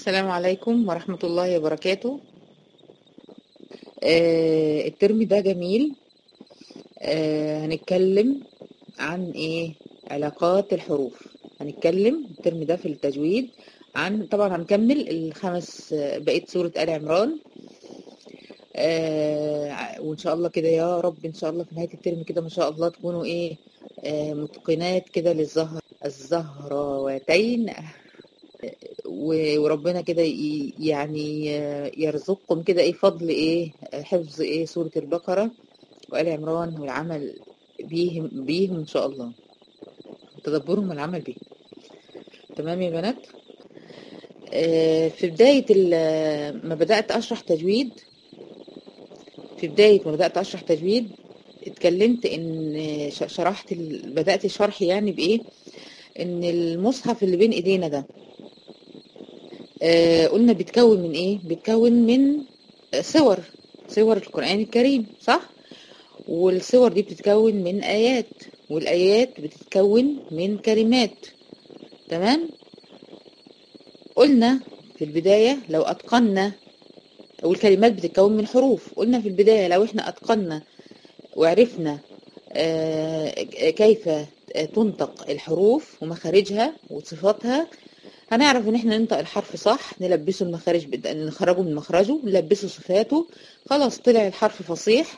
السلام عليكم ورحمة الله وبركاته آه الترم ده جميل آه هنتكلم عن ايه علاقات الحروف هنتكلم الترم ده في التجويد عن طبعا هنكمل الخمس آه، بقية سورة آل عمران آه وان شاء الله كده يا رب ان شاء الله في نهاية الترم كده ما شاء الله تكونوا ايه آه متقنات كده للزهر الزهراوتين و- وربنا كده ي- يعني يرزقكم كده ايه فضل ايه حفظ ايه سورة البقرة وآل عمران والعمل بيهم بيهم ان شاء الله تدبرهم والعمل بيهم تمام يا بنات آه، في بداية ال- ما بدأت أشرح تجويد في بداية ما بدأت أشرح تجويد اتكلمت إن ش- شرحت ال- بدأت شرحي يعني بإيه إن المصحف اللي بين إيدينا ده آه، قلنا بيتكون من إيه بيتكون من صور صور القرآن الكريم صح والصور دي بتتكون من آيات والآيات بتتكون من كلمات تمام قلنا في البداية لو أتقنا والكلمات بتتكون من حروف قلنا في البداية لو احنا أتقنا وعرفنا آه، كيف تنطق الحروف ومخارجها وصفاتها هنعرف ان احنا ننطق الحرف صح نلبسه المخارج بت- نخرجه من مخرجه نلبسه صفاته خلاص طلع الحرف فصيح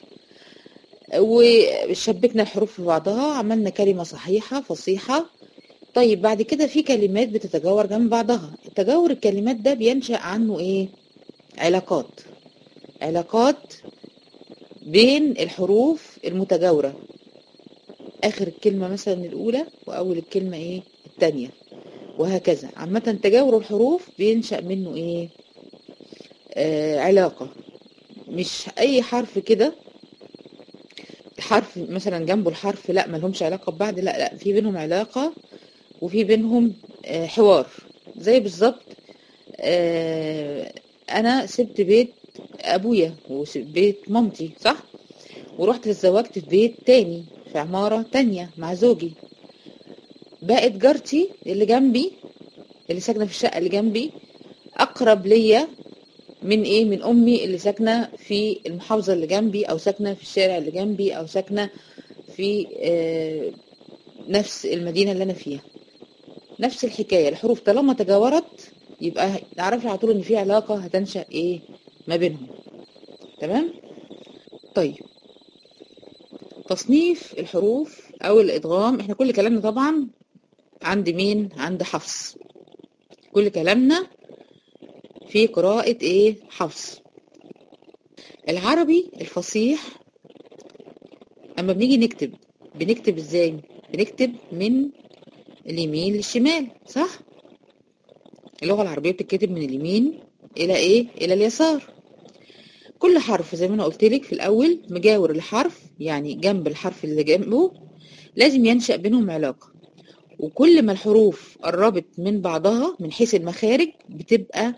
وشبكنا الحروف في بعضها عملنا كلمة صحيحة فصيحة طيب بعد كده في كلمات بتتجاور جنب بعضها تجاور الكلمات ده بينشأ عنه ايه علاقات علاقات بين الحروف المتجاورة آخر الكلمة مثلا الأولى وأول الكلمة ايه التانية وهكذا عامة تجاور الحروف بينشأ منه ايه آه علاقة مش أي حرف كده حرف مثلا جنبه الحرف لا ملهمش علاقة ببعض لا لا في بينهم علاقة وفي بينهم آه، حوار زي بالظبط آه، انا سبت بيت ابويا وسبت بيت مامتي صح ورحت اتزوجت في بيت تاني في عمارة تانية مع زوجي بقت جارتي اللي جنبي اللي ساكنة في الشقة اللي جنبي اقرب ليا من ايه من امي اللي ساكنة في المحافظة اللي جنبي او ساكنة في الشارع اللي جنبي او ساكنة في آه، نفس المدينة اللي انا فيها نفس الحكاية الحروف طالما تجاورت يبقى نعرف على طول ان في علاقة هتنشأ ايه ما بينهم تمام طيب تصنيف الحروف او الادغام احنا كل كلامنا طبعا عند مين عند حفص كل كلامنا في قراءة ايه حفص العربي الفصيح اما بنيجي نكتب بنكتب ازاي بنكتب من اليمين للشمال صح اللغة العربية بتتكتب من اليمين إلى إيه؟ إلى اليسار كل حرف زي ما أنا قلت لك في الأول مجاور الحرف يعني جنب الحرف اللي جنبه لازم ينشأ بينهم علاقة وكل ما الحروف قربت من بعضها من حيث المخارج بتبقى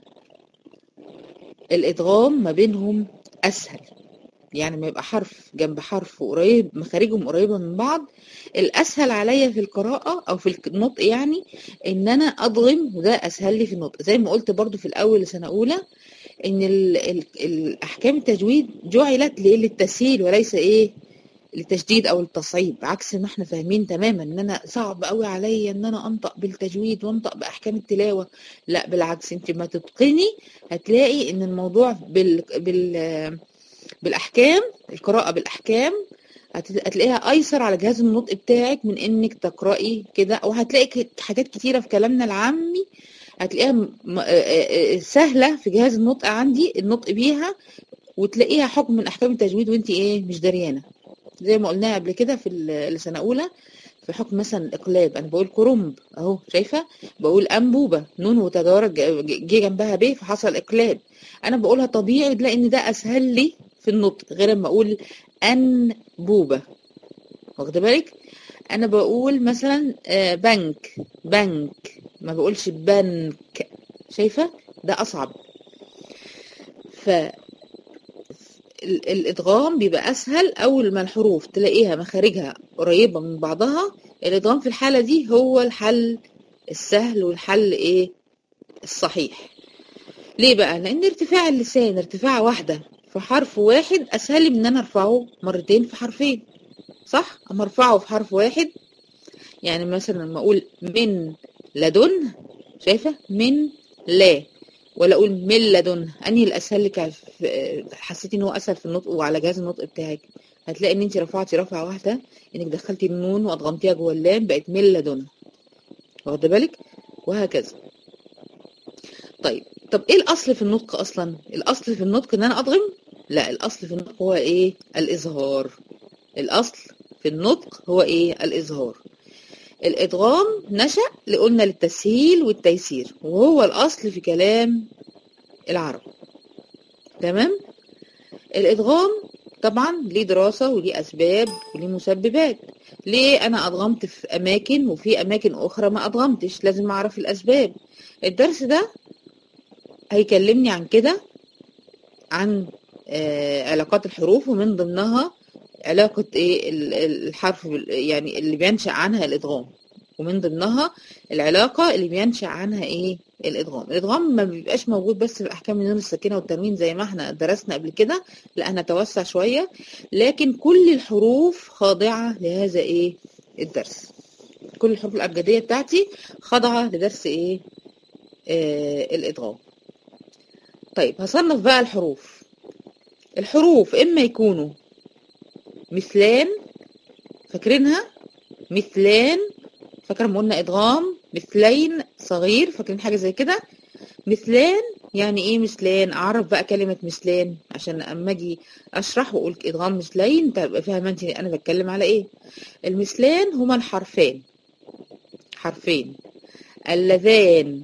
الإدغام ما بينهم أسهل يعني ما يبقى حرف جنب حرف قريب مخارجهم قريبة من بعض الأسهل عليا في القراءة أو في النطق يعني إن أنا أضغم وده أسهل لي في النطق زي ما قلت برضو في الأول لسنة أولى إن ال ال الأحكام التجويد جعلت لإيه؟ للتسهيل وليس إيه للتشديد أو التصعيب عكس ما احنا فاهمين تماما إن أنا صعب قوي عليا إن أنا أنطق بالتجويد وأنطق بأحكام التلاوة لا بالعكس أنت ما تتقني هتلاقي إن الموضوع بال بال بالاحكام القراءه بالاحكام هت- هتلاقيها ايسر على جهاز النطق بتاعك من انك تقراي كده وهتلاقي ك- حاجات كتيره في كلامنا العامي هتلاقيها م- م- آه- آه- آه سهله في جهاز النطق عندي النطق بيها وتلاقيها حكم من احكام التجويد وانت ايه مش دريانه زي ما قلناها قبل كده في ال- السنه اولى في حكم مثلا الاقلاب انا بقول كرنب اهو شايفه بقول انبوبه نون وتجارة ج- جه جنبها ب فحصل اقلاب انا بقولها طبيعي لان ده اسهل لي في النطق غير ما اقول انبوبه واخده بالك انا بقول مثلا آه، بنك بنك ما بقولش بنك شايفه ده اصعب ف ال- الادغام بيبقى اسهل اول ما الحروف تلاقيها مخارجها قريبه من بعضها الادغام في الحاله دي هو الحل السهل والحل ايه الصحيح ليه بقى لان ارتفاع اللسان ارتفاع واحده في حرف واحد اسهل لي من ان انا ارفعه مرتين في حرفين صح اما ارفعه في حرف واحد يعني مثلا لما اقول من لدن شايفه من لا ولا اقول من لدن انهي الاسهل لك في- حسيتي ان هو اسهل في النطق وعلى جهاز النطق بتاعك هتلاقي ان انت رفعتي رفعه واحده انك دخلتي النون وادغمتيها جوه اللام بقت من لدن واخده بالك وهكذا طيب طب ايه الاصل في النطق اصلا الاصل في النطق ان انا ادغم لا الاصل في النطق هو ايه الاظهار الاصل في النطق هو ايه الاظهار الادغام نشأ لقلنا للتسهيل والتيسير وهو الاصل في كلام العرب تمام الادغام طبعا ليه دراسة وليه اسباب وليه مسببات ليه انا ادغمت في اماكن وفي اماكن اخرى ما ادغمتش لازم اعرف الاسباب الدرس ده هيكلمني عن كده عن آه، علاقات الحروف ومن ضمنها علاقة ايه ال- ال- الحرف بال- يعني اللي بينشأ عنها الادغام ومن ضمنها العلاقة اللي بينشأ عنها ايه الادغام الادغام ما بيبقاش موجود بس في احكام النون الساكنة والتنوين زي ما احنا درسنا قبل كده لا هنتوسع شوية لكن كل الحروف خاضعة لهذا ايه الدرس كل الحروف الابجدية بتاعتي خاضعة لدرس ايه آه الادغام طيب هصنف بقى الحروف الحروف اما يكونوا مثلان فاكرينها مثلان فاكره لما قلنا ادغام مثلين صغير فاكرين حاجه زي كده مثلان يعني ايه مثلان اعرف بقى كلمه مثلان عشان اما اجي اشرح واقول ادغام مثلين تبقى فاهمه انت انا بتكلم على ايه المثلان هما الحرفين حرفين اللذان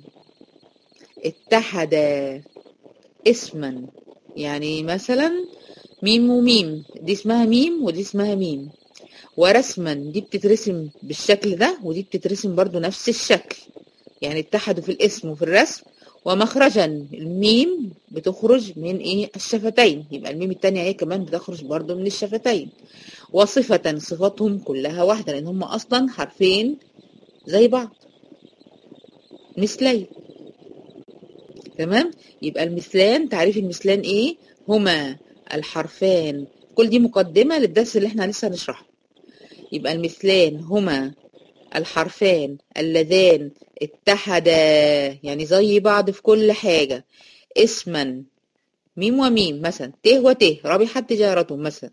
اتحدا اسما يعني مثلا ميم وميم دي اسمها ميم ودي اسمها ميم ورسما دي بتترسم بالشكل ده ودي بتترسم برضو نفس الشكل يعني اتحدوا في الاسم وفي الرسم ومخرجا الميم بتخرج من ايه الشفتين يبقى الميم التانية هي كمان بتخرج برضو من الشفتين وصفة صفاتهم كلها واحدة لان هم اصلا حرفين زي بعض مثلين تمام يبقى المثلان تعريف المثلان ايه هما الحرفان كل دي مقدمة للدرس اللي احنا لسه هنشرحه يبقى المثلان هما الحرفان اللذان اتحدا يعني زي بعض في كل حاجة اسما ميم وميم مثلا ت وت رابحت تجارتهم مثلا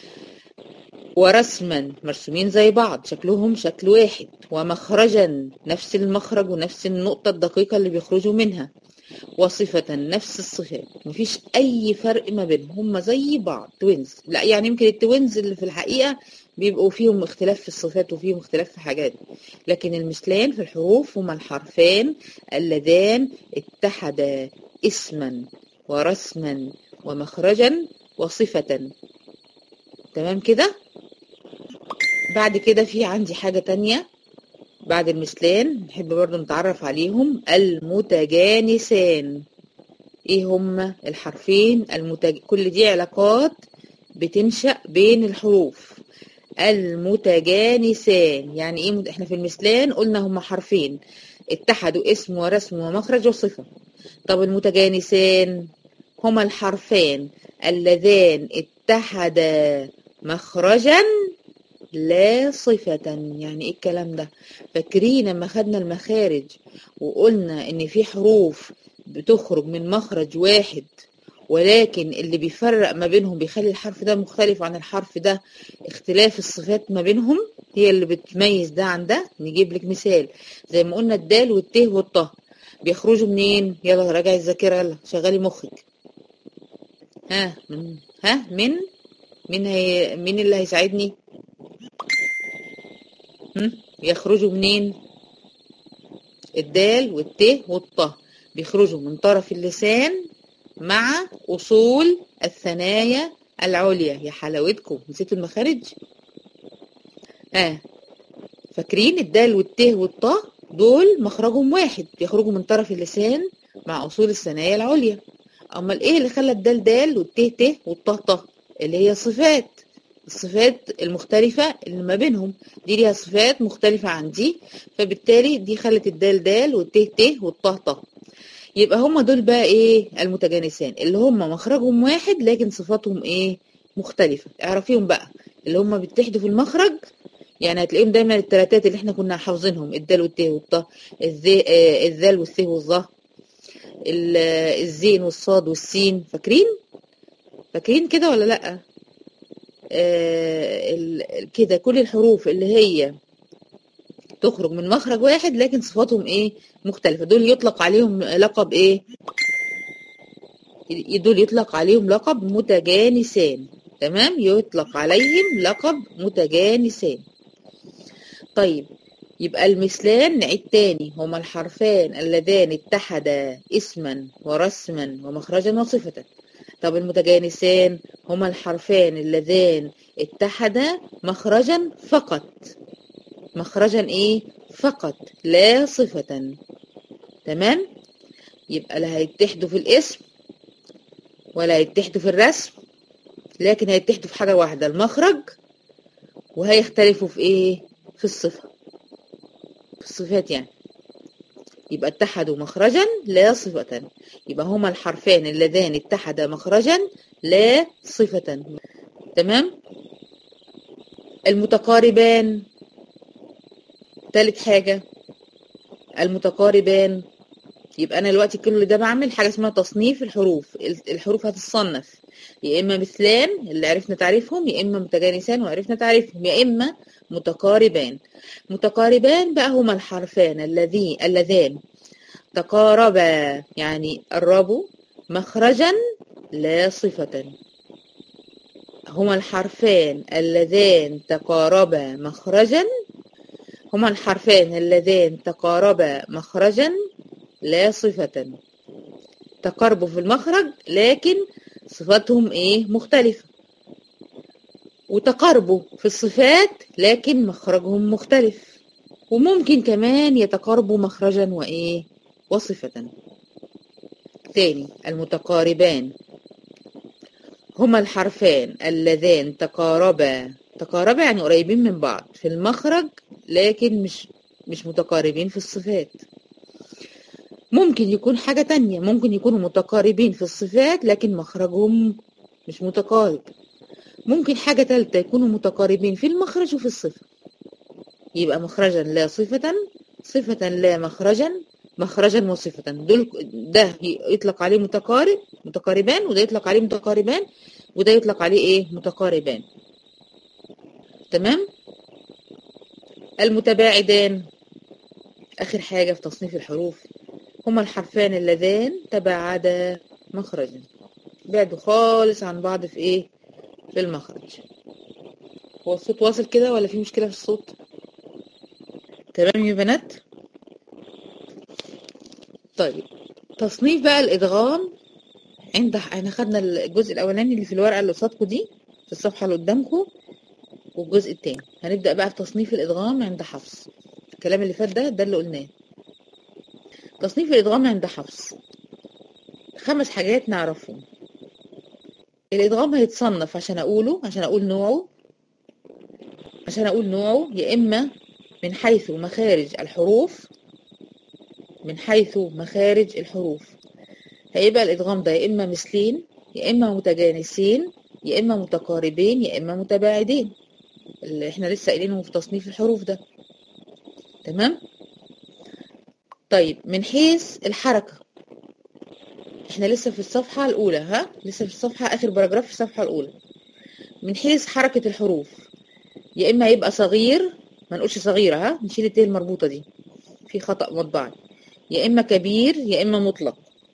ورسما مرسومين زي بعض شكلهم شكل واحد ومخرجا نفس المخرج ونفس النقطة الدقيقة اللي بيخرجوا منها وصفة نفس الصفات مفيش أي فرق ما بينهم هم زي بعض توينز لا يعني يمكن التوينز اللي في الحقيقة بيبقوا فيهم اختلاف في الصفات وفيهم اختلاف في حاجات لكن المثلان في الحروف هما الحرفان اللذان اتحدا اسما ورسما ومخرجا وصفة تمام كده بعد كده في عندي حاجة تانية بعد المثلان نحب برضو نتعرف عليهم المتجانسان ايه هما الحرفين المتج... كل دي علاقات بتنشأ بين الحروف المتجانسان يعني ايه مت... احنا في المثلان قلنا هما حرفين اتحدوا اسم ورسم ومخرج وصفة طب المتجانسان هما الحرفان اللذان اتحدا مخرجا لا صفة يعني ايه الكلام ده فاكرين لما خدنا المخارج وقلنا ان في حروف بتخرج من مخرج واحد ولكن اللي بيفرق ما بينهم بيخلي الحرف ده مختلف عن الحرف ده اختلاف الصفات ما بينهم هي اللي بتميز ده عن ده نجيب لك مثال زي ما قلنا الدال والت والطه بيخرجوا منين يلا راجعي الذاكره يلا شغلي مخك ها من ها من مين هي مين اللي هيساعدني هم؟ يخرجوا منين الدال والت والطه بيخرجوا من طرف اللسان مع أصول الثنايا العليا يا حلاوتكم نسيتوا المخارج اه فاكرين الدال والت والطاء دول مخرجهم واحد بيخرجوا من طرف اللسان مع أصول الثنايا العليا أمال إيه اللي خلى الدال دال والت ت والطاء طه اللي هي صفات الصفات المختلفة اللي ما بينهم دي ليها صفات مختلفة عن دي فبالتالي دي خلت الدال دال والت ت والطه طه يبقى هما دول بقى ايه المتجانسان اللي هما مخرجهم واحد لكن صفاتهم ايه مختلفة اعرفيهم بقى اللي هما بيتحدوا في المخرج يعني هتلاقيهم دايما التلاتات اللي احنا كنا حافظينهم الدال والتاء والطاء الذي آه، الذال والث والظه ال- آه، الزين والصاد والسين فاكرين فاكرين كده ولا لا آه ال- كده كل الحروف اللي هي تخرج من مخرج واحد لكن صفاتهم ايه مختلفة دول يطلق عليهم لقب ايه دول يطلق عليهم لقب متجانسان تمام يطلق عليهم لقب متجانسان طيب يبقى المثلان نعيد تاني هما الحرفان اللذان اتحدا اسما ورسما ومخرجا وصفة طب المتجانسان هما الحرفان اللذان اتحدا مخرجا فقط مخرجا ايه فقط لا صفة تمام يبقى لا هيتحدوا في الاسم ولا هيتحدوا في الرسم لكن هيتحدوا في حاجة واحدة المخرج وهيختلفوا في ايه في الصفة في الصفات يعني يبقى اتحدوا مخرجا لا صفة يبقى هما الحرفان اللذان اتحدا مخرجا لا صفة تمام المتقاربان تالت حاجة المتقاربان يبقى انا دلوقتي كل ده بعمل حاجه اسمها تصنيف الحروف الحروف هتتصنف يا اما مثلان اللي عرفنا تعريفهم يا اما متجانسان وعرفنا تعريفهم يا اما متقاربان متقاربان بقى هما الحرفان الذي اللذان تقاربا يعني قربوا مخرجا لا صفة هما الحرفان اللذان تقاربا مخرجا هما الحرفان اللذان تقاربا مخرجا لا صفة تقاربوا في المخرج لكن صفاتهم ايه مختلفة وتقاربوا في الصفات لكن مخرجهم مختلف وممكن كمان يتقاربوا مخرجا وايه وصفة تاني المتقاربان هما الحرفان اللذان تقاربا تقاربا يعني قريبين من بعض في المخرج لكن مش مش متقاربين في الصفات ممكن يكون حاجة تانية ممكن يكونوا متقاربين في الصفات لكن مخرجهم مش متقارب ممكن حاجة تالتة يكونوا متقاربين في المخرج وفي الصفة يبقى مخرجا لا صفة صفة لا مخرجا مخرجا وصفة دول ده يطلق عليه متقارب متقاربان وده يطلق عليه متقاربان وده يطلق عليه ايه متقاربان تمام المتباعدان آخر حاجة في تصنيف الحروف هما الحرفان اللذان تباعدا مخرجا بعدوا خالص عن بعض في ايه في المخرج هو الصوت واصل كده ولا في مشكلة في الصوت تمام يا بنات طيب تصنيف بقى الادغام عند احنا خدنا الجزء الاولاني اللي في الورقه اللي قصادكم دي في الصفحه اللي قدامكم والجزء التاني هنبدا بقى في تصنيف الادغام عند حفص الكلام اللي فات ده ده اللي قلناه تصنيف الادغام عند حفص خمس حاجات نعرفهم الادغام هيتصنف عشان اقوله عشان اقول نوعه عشان اقول نوعه يا اما من حيث مخارج الحروف من حيث مخارج الحروف هيبقى الادغام ده يا اما مثلين يا اما متجانسين يا اما متقاربين يا اما متباعدين اللي احنا لسه قايلينه في تصنيف الحروف ده تمام طيب من حيث الحركة احنا لسه في الصفحة الأولى ها لسه في الصفحة آخر باراجراف في الصفحة الأولى من حيث حركة الحروف يا إما يبقى صغير ما نقولش صغيرة ها نشيل التيه المربوطة دي في خطأ مطبعي يا إما كبير يا إما مطلق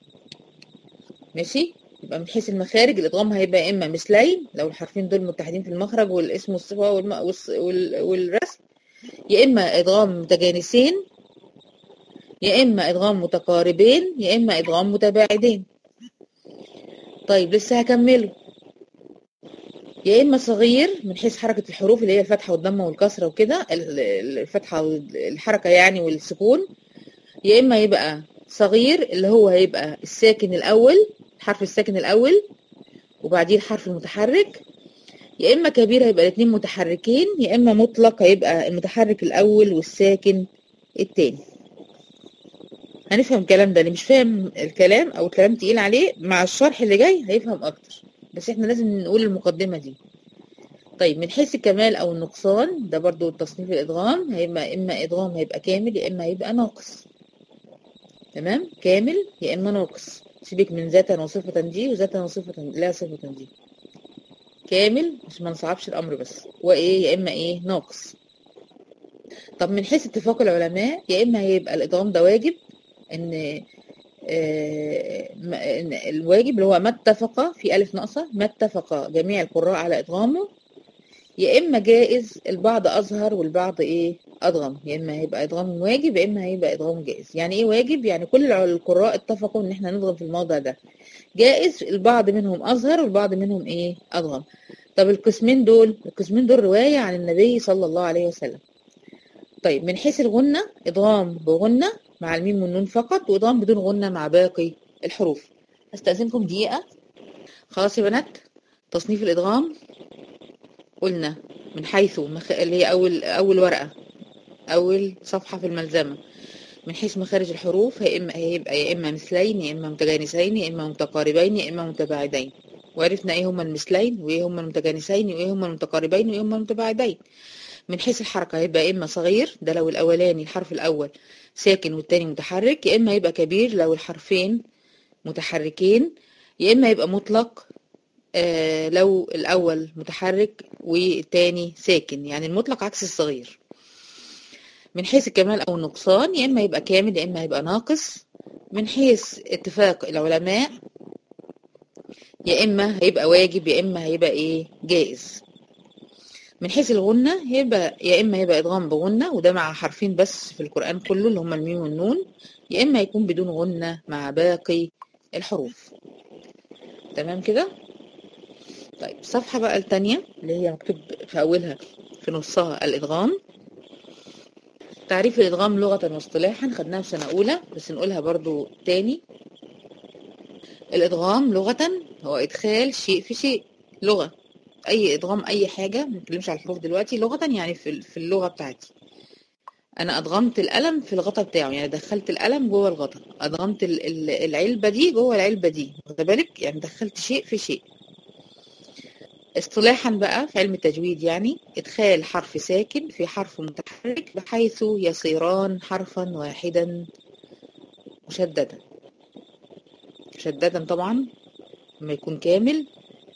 ماشي يبقى من حيث المخارج الإدغام هيبقى يا إما مثلين لو الحرفين دول متحدين في المخرج والاسم والصفة والم... والص... وال... والرسم يا إما إدغام متجانسين يا إما إدغام متقاربين يا إما إدغام متباعدين طيب لسه هكمله يا إما صغير من حيث حركة الحروف اللي هي الفتحة والضمة والكسرة وكده الفتحة والحركة يعني والسكون يا إما يبقى صغير اللي هو هيبقى الساكن الأول الحرف الساكن الأول وبعديه الحرف المتحرك يا إما كبير هيبقى الاتنين متحركين يا إما مطلق هيبقى المتحرك الأول والساكن التاني هنفهم الكلام ده اللي مش فاهم الكلام او الكلام تقيل عليه مع الشرح اللي جاي هيفهم اكتر بس احنا لازم نقول المقدمة دي طيب من حيث الكمال او النقصان ده برضو تصنيف الادغام هيبقى اما ادغام هيبقى كامل يا اما هيبقى ناقص تمام كامل يا اما ناقص سيبك من ذاتا وصفة دي وذاتا وصفة لا صفة دي كامل عشان ما نصعبش الامر بس وايه يا اما ايه ناقص طب من حيث اتفاق العلماء يا اما هيبقى الادغام ده واجب ان آه، ما- إن الواجب اللي هو ما اتفق في ألف ناقصة ما اتفق جميع القراء على إدغامه يا إما جائز البعض أظهر والبعض إيه أدغم يا إما هيبقى إدغام واجب يا إما هيبقى إدغام جائز يعني إيه واجب يعني كل الع- القراء اتفقوا إن إحنا ندغم في الموضع ده جائز البعض منهم أظهر والبعض منهم إيه أدغم طب القسمين دول القسمين دول رواية عن النبي صلى الله عليه وسلم طيب من حيث الغنة إدغام بغنة مع الميم والنون فقط وإدغام بدون غنة مع باقي الحروف استأذنكم دقيقة خلاص يا بنات تصنيف الإدغام قلنا من حيث مخ... اللي هي أول أول ورقة أول صفحة في الملزمة من حيث مخارج الحروف هي إما هيبقى يا إما مثلين يا إما متجانسين يا إما متقاربين يا إما متباعدين وعرفنا إيه هما المثلين وإيه هما المتجانسين وإيه هما المتقاربين وإيه هما المتباعدين من حيث الحركة هيبقى إما صغير ده لو الأولاني الحرف الأول ساكن والتاني متحرك يا إما يبقى كبير لو الحرفين متحركين يا إما يبقى مطلق آه لو الأول متحرك والتاني ساكن يعني المطلق عكس الصغير من حيث الكمال أو النقصان يا إما يبقى كامل يا إما يبقى ناقص من حيث اتفاق العلماء يا إما هيبقى واجب يا إما هيبقى إيه جائز من حيث الغنة هيبقى يا إما هيبقى إدغام بغنة وده مع حرفين بس في القرآن كله اللي هما الميم والنون يا إما يكون بدون غنة مع باقي الحروف تمام كده طيب الصفحة بقى التانية اللي هي مكتوب في أولها في نصها الإدغام تعريف الإدغام لغة واصطلاحا خدناها في سنة أولى بس نقولها برضو تاني الإدغام لغة هو إدخال شيء في شيء لغة أي إدغام أي حاجة ما نتكلمش على الحروف دلوقتي لغة يعني في في اللغة بتاعتي أنا أدغمت القلم في الغطا بتاعه يعني دخلت القلم جوه الغطا أدغمت ال- ال- العلبة دي جوه العلبة دي واخد بالك يعني دخلت شيء في شيء اصطلاحا بقى في علم التجويد يعني إدخال حرف ساكن في حرف متحرك بحيث يصيران حرفا واحدا مشددا مشددا طبعا لما يكون كامل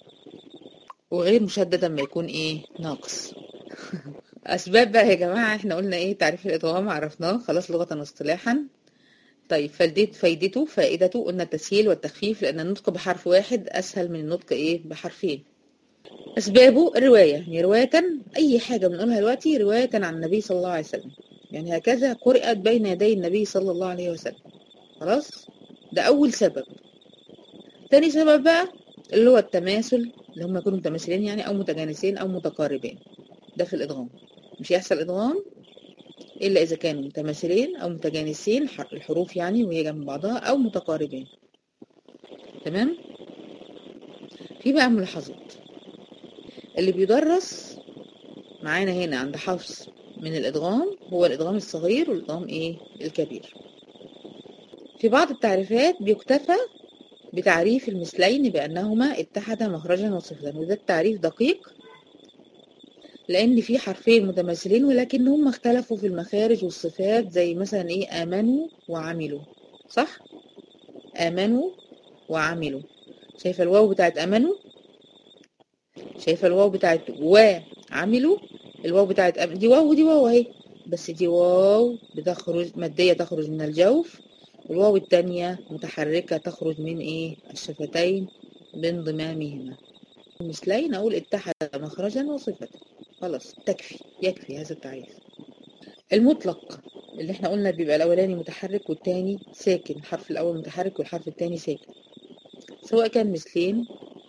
وغير مشددا لما يكون ايه ناقص اسباب بقى يا جماعه احنا قلنا ايه تعريف الادغام عرفناه خلاص لغه واصطلاحا طيب فايدته فايدته فائدته قلنا التسهيل والتخفيف لان النطق بحرف واحد اسهل من النطق ايه بحرفين اسبابه الروايه يعني روايه اي حاجه بنقولها دلوقتي روايه عن النبي صلى الله عليه وسلم يعني هكذا قرأت بين يدي النبي صلى الله عليه وسلم خلاص ده اول سبب تاني سبب بقى اللي هو التماثل اللي هم يكونوا متماثلين يعني او متجانسين او متقاربين ده في الادغام مش هيحصل ادغام الا اذا كانوا متماثلين او متجانسين ح- الحروف يعني وهي جنب بعضها او متقاربين تمام في بقى ملاحظات اللي بيدرس معانا هنا عند حفص من الادغام هو الادغام الصغير والادغام ايه الكبير في بعض التعريفات بيكتفى بتعريف المثلين بأنهما اتحدا مخرجا وصفة وده التعريف دقيق لأن في حرفين متماثلين ولكنهم اختلفوا في المخارج والصفات زي مثلا إيه آمنوا وعملوا صح؟ آمنوا وعملوا شايفة الواو بتاعت آمنوا شايفة الواو بتاعت وعملوا الواو بتاعت أم... دي واو ودي واو اهي بس دي واو بتخرج مادية تخرج من الجوف والواو التانية متحركة تخرج من ايه الشفتين بانضمامهما مثلين اقول اتحد مخرجا وصفة خلاص تكفي يكفي هذا التعريف المطلق اللي احنا قلنا بيبقى الاولاني متحرك والتاني ساكن الحرف الاول متحرك والحرف التاني ساكن سواء كان مثلين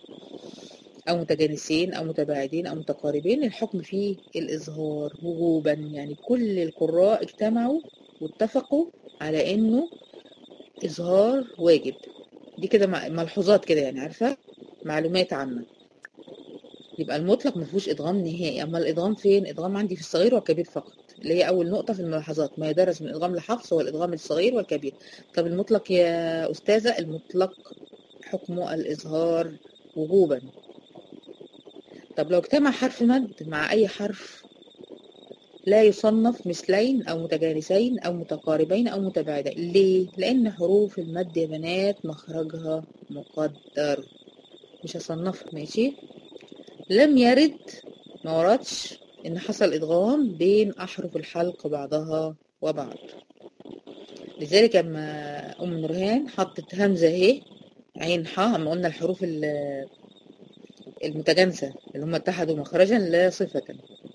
او متجانسين او متباعدين او متقاربين الحكم فيه الاظهار وجوبا يعني كل القراء اجتمعوا واتفقوا على انه إظهار واجب دي كده مع- ملحوظات كده يعني عارفة معلومات عامة يبقى المطلق ما فيهوش إدغام نهائي أما الإدغام فين؟ إدغام عندي في الصغير والكبير فقط اللي هي اول نقطه في الملاحظات ما يدرس من الادغام لحفص هو الادغام الصغير والكبير طب المطلق يا استاذه المطلق حكمه الاظهار وجوبا طب لو اجتمع حرف مد مع اي حرف لا يصنف مثلين او متجانسين او متقاربين او متباعدين ليه لان حروف المد يا بنات مخرجها مقدر مش هصنفها ماشي لم يرد ما وردش ان حصل ادغام بين احرف الحلق بعضها وبعض لذلك لما ام نورهان حطت همزه اهي عين ح اما قلنا الحروف ال- المتجانسه اللي هم اتحدوا مخرجا لا صفه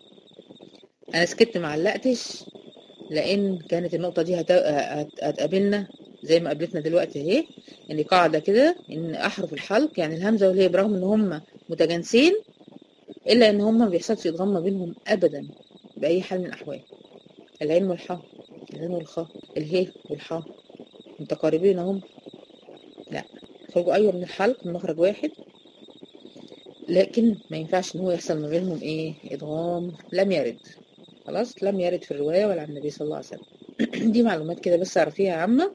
انا سكت ما علقتش لان كانت النقطه دي هت- هت- هتقابلنا زي ما قابلتنا دلوقتي اهي ان قاعده كده ان احرف الحلق يعني الهمزه والهي برغم ان هم متجانسين الا ان هم ما بيحصلش ادغام ما بينهم ابدا باي حال من الاحوال العين والحاء العين والخاء الهي والحاء متقاربين هم لا خرجوا ايوه من الحلق من مخرج واحد لكن ما ينفعش ان هو يحصل ما بينهم ايه ادغام لم يرد خلاص لم يرد في الروايه ولا عن النبي صلى الله عليه وسلم دي معلومات كده بس اعرفيها عامه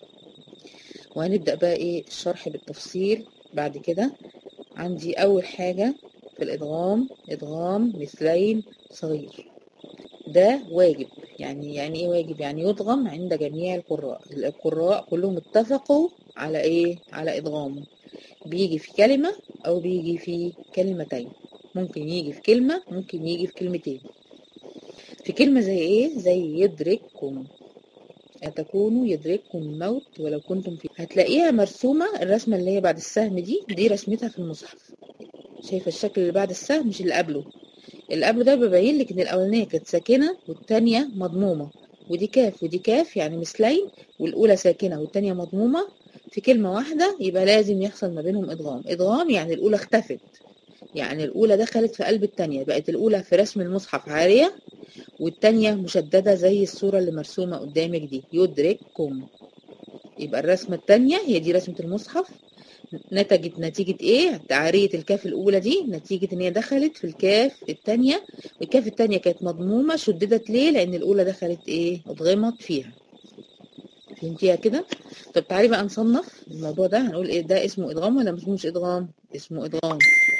وهنبدا بقى ايه الشرح بالتفصيل بعد كده عندي اول حاجه في الادغام ادغام مثلين صغير ده واجب يعني يعني ايه واجب يعني يدغم عند جميع القراء القراء كلهم اتفقوا على ايه على ادغامه بيجي في كلمة او بيجي في كلمتين ممكن يجي في كلمة ممكن يجي في كلمتين في كلمة زي ايه زي يدرككم تكونوا يدرككم الموت ولو كنتم فيه هتلاقيها مرسومة الرسمة اللي هي بعد السهم دي دي رسمتها في المصحف شايفة الشكل اللي بعد السهم مش اللي قبله اللي قبله ده ببين لك ان الاولانيه كانت ساكنه والتانيه مضمومه ودي كاف ودي كاف يعني مثلين والاولى ساكنه والتانيه مضمومه في كلمه واحده يبقى لازم يحصل ما بينهم ادغام ادغام يعني الاولى اختفت يعني الاولى دخلت في قلب التانيه بقت الاولى في رسم المصحف عاريه والتانيه مشدده زي الصوره اللي مرسومه قدامك دي يدرككم يبقى الرسمه التانيه هي دي رسمه المصحف نتجت نتيجة ايه تعارية الكاف الاولى دي نتيجة ان هي دخلت في الكاف التانية الكاف التانية كانت مضمومة شددت ليه لان الاولى دخلت ايه اتغمت فيها فهمتيها كده طب تعالي بقى نصنف الموضوع ده هنقول ايه ده اسمه ادغام ولا مش ادغام اسمه ادغام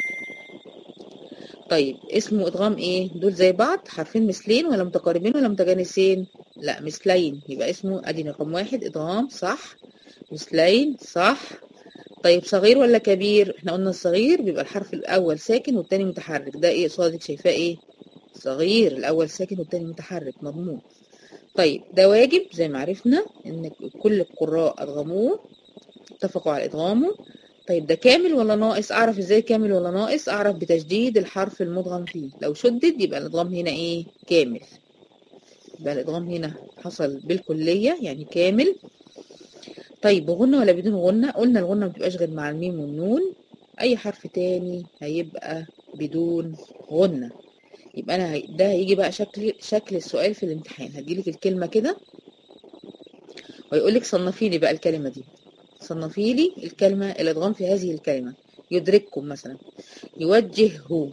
طيب اسمه ادغام ايه دول زي بعض حرفين مثلين ولا متقاربين ولا متجانسين لا مثلين يبقى اسمه ادي رقم واحد ادغام صح مثلين صح طيب صغير ولا كبير احنا قلنا الصغير بيبقى الحرف الاول ساكن والتاني متحرك ده ايه قصادك شايفاه ايه صغير الاول ساكن والتاني متحرك مضمون طيب ده واجب زي ما عرفنا ان كل القراء ادغموه اتفقوا على ادغامه طيب ده كامل ولا ناقص اعرف ازاي كامل ولا ناقص اعرف بتشديد الحرف المدغم فيه لو شدد يبقى الادغام هنا ايه كامل يبقى الادغام هنا حصل بالكليه يعني كامل طيب بغنة ولا بدون غنة قلنا الغنة ما بتبقاش غير مع الميم والنون اي حرف تاني هيبقى بدون غنة يبقى انا هي... ده هيجي بقى شكل شكل السؤال في الامتحان هتجيلك الكلمة كده ويقول لك صنفي لي بقى الكلمة دي صنفي لي الكلمة الادغام في هذه الكلمة يدرككم مثلا يوجهه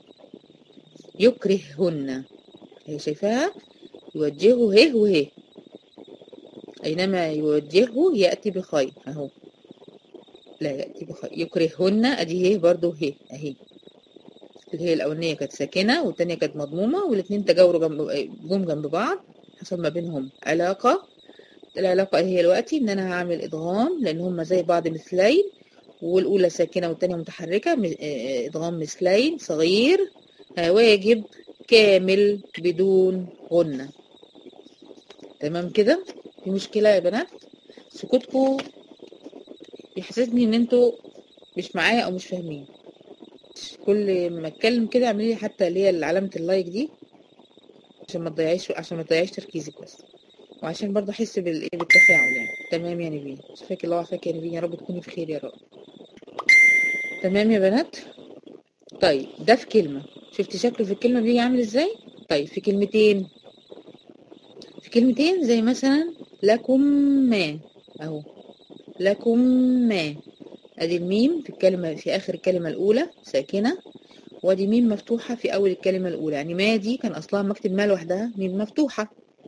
يكرههن هي شايفاها يوجهه هه وهه أينما يوجهه يأتي بخير أهو لا يأتي بخير يكرههن أدي هي برضو هي أهي اللي هي الأولانية كانت ساكنة والتانية كانت مضمومة والاتنين تجاوروا جنب جم جنب بعض حصل ما بينهم علاقة العلاقة هي دلوقتي إن أنا هعمل إدغام لأن هما زي بعض مثلين والأولى ساكنة والتانية متحركة إدغام مثلين صغير واجب كامل بدون غنة تمام كده في مشكلة يا بنات سكوتكم بيحسسني ان انتوا مش معايا او مش فاهمين كل ما اتكلم كده اعملي لي حتى اللي هي علامة اللايك دي عشان ما تضيعيش عشان ما تضيعيش تركيزك بس وعشان برضه احس بالايه بالتفاعل يعني تمام يا نبيل شفاك الله وعافاك يا نبيل يا رب تكوني بخير يا رب تمام يا بنات طيب ده في كلمة شفتي شكله في الكلمة بيجي عامل ازاي طيب في كلمتين في كلمتين زي مثلا لكم ما اهو لكم ما ادي الميم في الكلمة في اخر الكلمة الاولى ساكنة وادي ميم مفتوحة في اول الكلمة الاولى يعني ما دي كان اصلها مكتب ما لوحدها ميم مفتوحة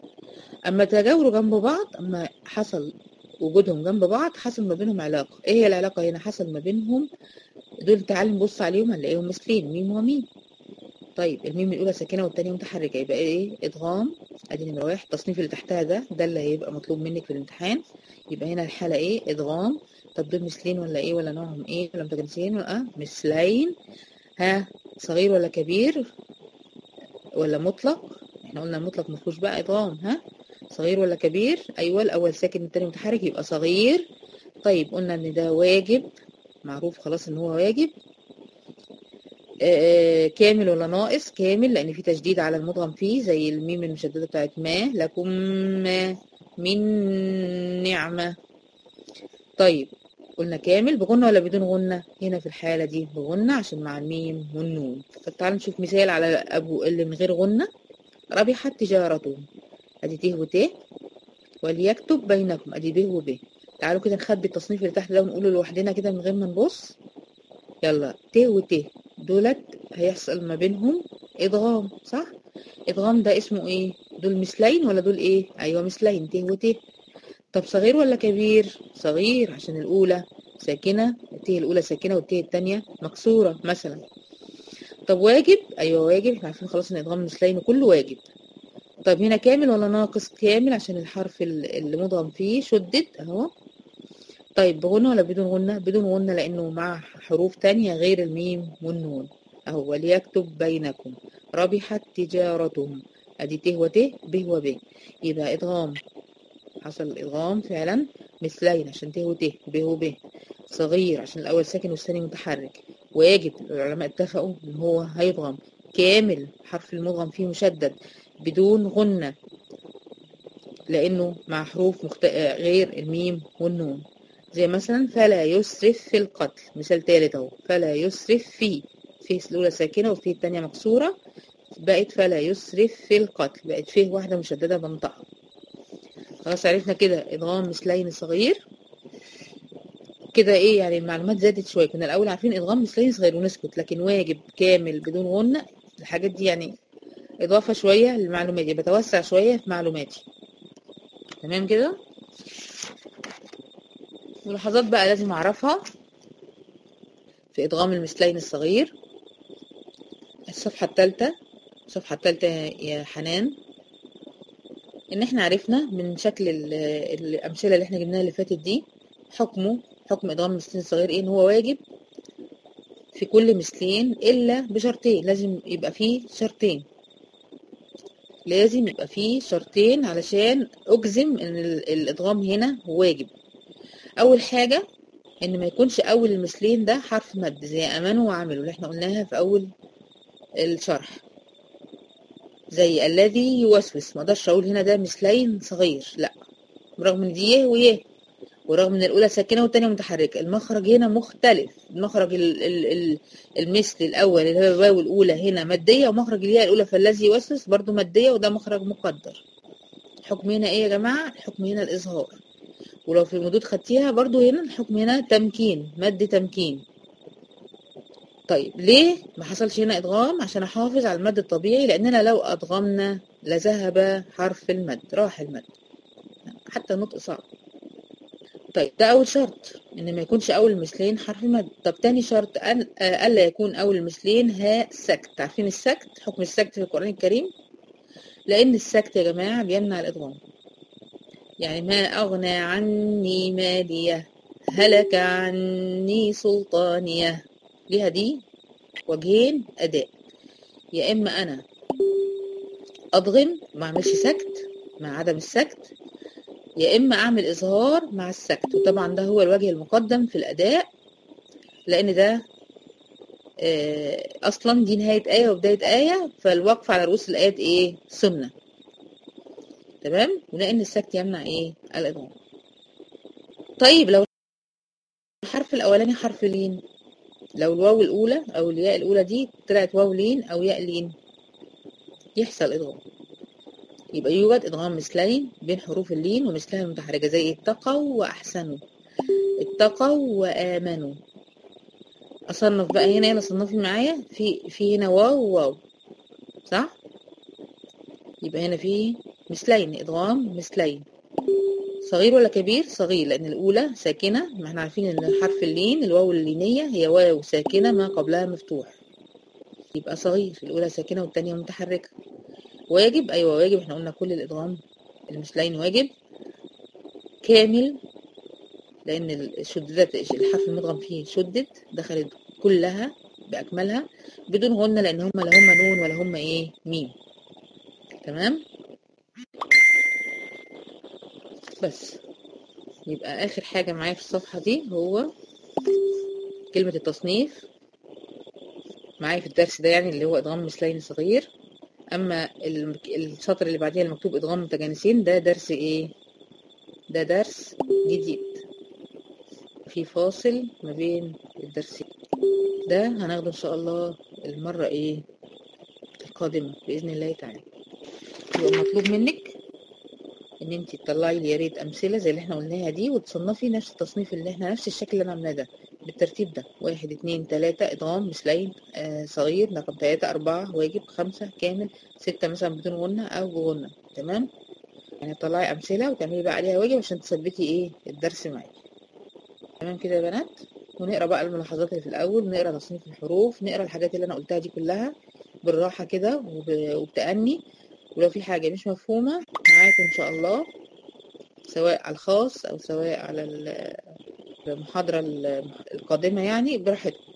اما تجاوروا جنب بعض اما حصل وجودهم جنب بعض حصل ما بينهم علاقة ايه هي العلاقة هنا حصل ما بينهم دول تعالى نبص عليهم هنلاقيهم مثلين ميم وميم طيب الميم الاولى ساكنه والثانيه متحركه يبقى ايه ادغام ادي نمره واحد التصنيف اللي تحتها ده ده اللي هيبقى مطلوب منك في الامتحان يبقى هنا الحاله ايه ادغام طب دول مثلين ولا ايه ولا نوعهم ايه ولا متجانسين ولا اه مثلين ها صغير ولا كبير ولا مطلق احنا قلنا مطلق مفهوش بقى ادغام ها صغير ولا كبير ايوه الاول ساكن الثاني متحرك يبقى صغير طيب قلنا ان ده واجب معروف خلاص ان هو واجب آه، كامل ولا ناقص كامل لان في تشديد على المدغم فيه زي الميم المشدده بتاعت ما لكم ما من نعمه طيب قلنا كامل بغنة ولا بدون غنة هنا في الحالة دي بغنة عشان مع الميم والنون طب تعالوا نشوف مثال على أبو اللي من غير غنة ربحت تجارته أدي ت وت وليكتب بينكم أدي ب وب تعالوا كده نخبي التصنيف اللي تحت ده ونقوله لوحدنا كده من غير ما نبص يلا ت وت دولت هيحصل ما بينهم ادغام صح ادغام ده اسمه ايه دول مثلين ولا دول ايه ايوه مثلين ت وت طب صغير ولا كبير صغير عشان الاولى ساكنه الت الاولى ساكنه والت الثانيه مكسوره مثلا طب واجب ايوه واجب احنا عارفين خلاص ان ادغام مثلين كله واجب طب هنا كامل ولا ناقص كامل عشان الحرف ال- اللي مدغم فيه شدد اهو طيب بغنى ولا بدون غنى بدون غنى لانه مع حروف تانية غير الميم والنون اهو وليكتب بينكم ربحت تجارتهم ادي ت وت ب وب يبقى ادغام حصل الادغام فعلا مثلين عشان ت وت ب وب صغير عشان الاول ساكن والثاني متحرك واجب العلماء اتفقوا ان هو هيضغم كامل حرف المدغم فيه مشدد بدون غنة لانه مع حروف مخت... آه، غير الميم والنون زي مثلا فلا يسرف في القتل مثال تالت اهو فلا يسرف في في الاولى ساكنه وفي الثانيه مكسوره بقت فلا يسرف في القتل بقت فيه واحده مشدده بنطقها خلاص عرفنا كده ادغام مثلين صغير كده ايه يعني المعلومات زادت شويه كنا الاول عارفين ادغام مثلين صغير ونسكت لكن واجب كامل بدون غنه الحاجات دي يعني اضافه شويه للمعلومات بتوسع شويه في معلوماتي تمام كده ملاحظات بقى لازم اعرفها في ادغام المثلين الصغير الصفحه الثالثه الصفحه الثالثه يا حنان ان احنا عرفنا من شكل ال- الامثله اللي احنا جبناها اللي فاتت دي حكمه حكم ادغام المثلين الصغير ايه ان هو واجب في كل مثلين الا بشرطين لازم يبقى فيه شرطين لازم يبقى فيه شرطين علشان اجزم ان ال- الادغام هنا واجب اول حاجه ان ما يكونش اول المثلين ده حرف مد زي امنوا وعملوا اللي احنا قلناها في اول الشرح زي الذي يوسوس ما اقدرش اقول هنا ده مثلين صغير لا برغم ان دي يه ويه ورغم ان الاولى ساكنه والثانيه متحركه المخرج هنا مختلف المخرج ال ال ال المثل الاول اللي هو الواو الاولى هنا ماديه ومخرج الياء الاولى فالذي يوسوس برضو ماديه وده مخرج مقدر الحكم هنا ايه يا جماعه الحكم هنا الاظهار ولو في المدود خدتيها برضو هنا الحكم هنا تمكين مد تمكين طيب ليه ما حصلش هنا ادغام عشان احافظ على المد الطبيعي لاننا لو ادغمنا لذهب حرف المد راح المد حتى النطق صعب طيب ده اول شرط ان ما يكونش اول المثلين حرف مد طب تاني شرط أن آه، الا يكون اول المثلين ها سكت عارفين السكت حكم السكت في القران الكريم لان السكت يا جماعه بيمنع الادغام يعني ما اغنى عني ماليه هلك عني سلطانيه ليها دي وجهين اداء يا اما انا اضغم ما اعملش سكت مع عدم السكت يا اما اعمل اظهار مع السكت وطبعا ده هو الوجه المقدم في الاداء لان ده آه، اصلا دي نهايه ايه وبدايه ايه فالوقف على رؤوس الايات ايه سنه تمام ولان السكت يمنع ايه الادغام طيب لو الحرف الاولاني حرف لين لو الواو الاولى او الياء الاولى دي طلعت واو لين او ياء لين يحصل ادغام يبقى يوجد ادغام مثلين بين حروف اللين ومثلها المتحركه زي اتقوا واحسنوا اتقوا وامنوا اصنف بقى هنا يلا صنفي معايا في في هنا واو وواو صح يبقى هنا في مثلين ادغام مثلين صغير ولا كبير صغير لان الاولى ساكنه ما احنا عارفين ان حرف اللين الواو اللينيه هي واو ساكنه ما قبلها مفتوح يبقى صغير الاولى ساكنه والثانيه متحركه واجب ايوه واجب احنا قلنا كل الادغام المثلين واجب كامل لان الشددات الحرف المدغم فيه شدد دخلت كلها باكملها بدون غنه لان هم لا هم نون ولا هم ايه ميم تمام بس يبقى اخر حاجه معايا في الصفحه دي هو كلمه التصنيف معايا في الدرس ده يعني اللي هو ادغام مثلين صغير اما السطر اللي بعديها المكتوب ادغام متجانسين ده درس ايه ده درس جديد في فاصل ما بين الدرسين ده هناخده ان شاء الله المرة ايه القادمة بإذن الله تعالى يبقى مطلوب منك ان انت تطلعي لي يا ريت امثله زي اللي احنا قلناها دي وتصنفي نفس التصنيف اللي احنا نفس الشكل اللي انا عاملاه ده بالترتيب ده واحد اتنين تلاتة ادغام مثلين آه صغير رقم تلاتة اربعة واجب خمسة كامل ستة مثلا بدون غنة او بغنة تمام يعني تطلعي امثله وتعملي بقى عليها واجب عشان تثبتي ايه الدرس معاكي تمام كده يا بنات ونقرا بقى الملاحظات اللي في الاول نقرا تصنيف الحروف نقرا الحاجات اللي انا قلتها دي كلها بالراحه كده وب- وبتأني ولو في حاجه مش مفهومه معاكم ان شاء الله سواء على الخاص او سواء على ال- المحاضره ال- القادمه يعني براحتكم